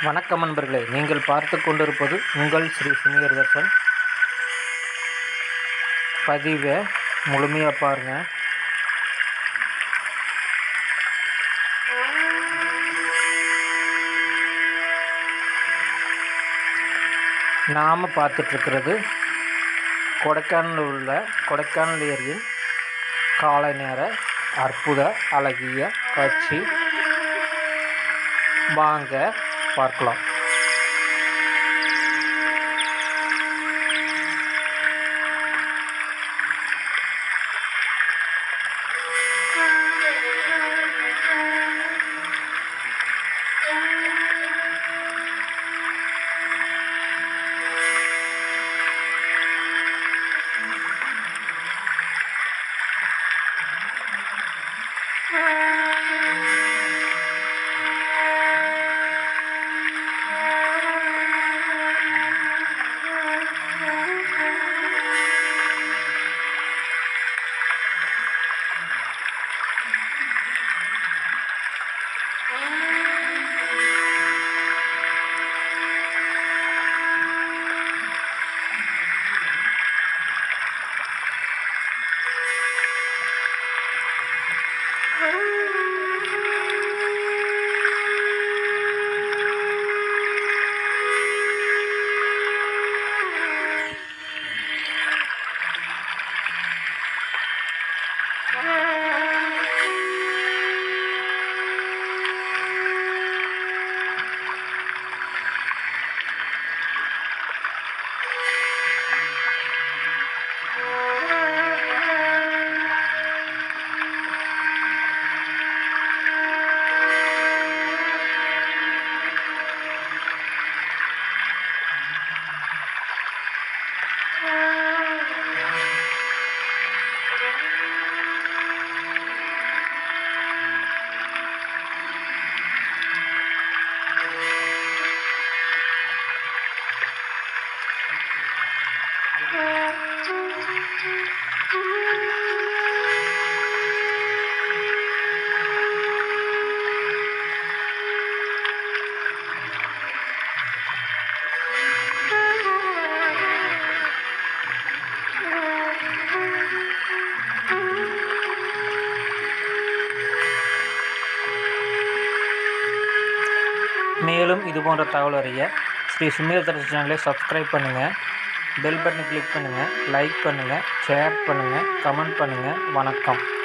வணக்கம் நண்பர்களே நீங்கள் பார்த்து கொண்டிருப்பது உங்கள் ஸ்ரீ சீனியர் தர்ஷன் பதிவை முழுமையாக பாருங்கள் நாம் பார்த்துட்ருக்கிறது கொடைக்கானலில் உள்ள கொடைக்கானல் ஏரியின் காலை நேர அற்புத அழகிய காட்சி வாங்க பார்க்கலாம் மேலும் இது போன்ற தகவல் அறிய ஸ்ரீ சுமீர் தர்ஷன் சேனலை சப்ஸ்கிரைப் பண்ணுங்கள் பெல் பட்டனை கிளிக் பண்ணுங்கள் லைக் பண்ணுங்கள் ஷேர் பண்ணுங்கள் கமெண்ட் பண்ணுங்கள் வணக்கம்